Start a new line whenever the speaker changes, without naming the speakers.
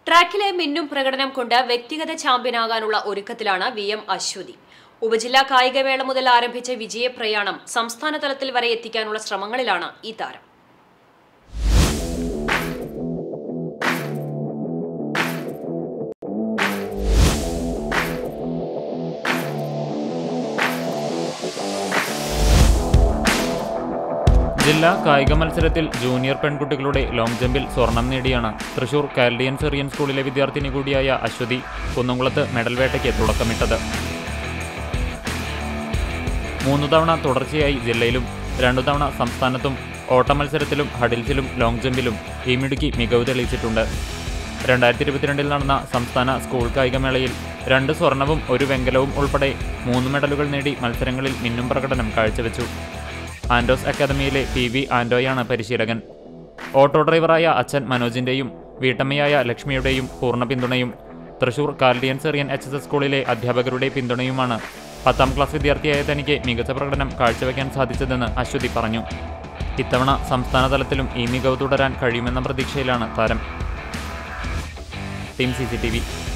ട്രാക്കിലെ മിന്നും പ്രകടനം കൊണ്ട് വ്യക്തിഗത ചാമ്പ്യനാകാനുള്ള ഒരുക്കത്തിലാണ് വി എം അശ്വതി ഉപജില്ലാ കായികമേള മുതൽ ആരംഭിച്ച വിജയപ്രയാണം സംസ്ഥാന തലത്തിൽ വരെ എത്തിക്കാനുള്ള ശ്രമങ്ങളിലാണ് ഈ താരം
ജില്ലാ കായിക മത്സരത്തിൽ ജൂനിയർ പെൺകുട്ടികളുടെ ലോങ് ജമ്പിൽ സ്വർണം നേടിയാണ് തൃശൂർ കാൽഡിയൻ സെറിയൻ സ്കൂളിലെ വിദ്യാർത്ഥിനി കൂടിയായ അശ്വതി കുന്നംകുളത്ത് മെഡൽ വേട്ടയ്ക്ക് തുടക്കമിട്ടത് മൂന്ന് തവണ തുടർച്ചയായി ജില്ലയിലും രണ്ടു തവണ സംസ്ഥാനത്തും ഓട്ട മത്സരത്തിലും ഹഡിൽസിലും ലോങ് ജമ്പിലും ഈ മിടുക്കി മികവ് തെളിയിച്ചിട്ടുണ്ട് രണ്ടായിരത്തി ഇരുപത്തിരണ്ടിൽ നടന്ന സംസ്ഥാന സ്കൂൾ കായികമേളയിൽ രണ്ട് സ്വർണവും ഒരു വെങ്കലവും ഉൾപ്പെടെ മൂന്ന് മെഡലുകൾ നേടി മത്സരങ്ങളിൽ മിന്നും പ്രകടനം കാഴ്ചവെച്ചു ആൻഡോസ് അക്കാദമിയിലെ പി വി ആൻഡോയാണ് പരിശീലകൻ ഓട്ടോ ഡ്രൈവറായ അച്ഛൻ മനോജിന്റെയും വീട്ടമ്മയായ ലക്ഷ്മിയുടെയും പൂർണ്ണ പിന്തുണയും Thrissur Chaldean Syrian H S S സ്കൂളിലെ അധ്യാപകരുടെ പിന്തുണയുമാണ് പത്താം ക്ലാസ് വിദ്യാർത്ഥിയായ തനിക്ക് മികച്ച പ്രകടനം കാഴ്ചവെക്കാൻ സാധിച്ചതെന്ന് അശ്വതി പറഞ്ഞു ഇത്തവണ സംസ്ഥാന തലത്തിലും ഈ മികവ് തുടരാൻ കഴിയുമെന്ന പ്രതീക്ഷയിലാണ് താരം ടീം സി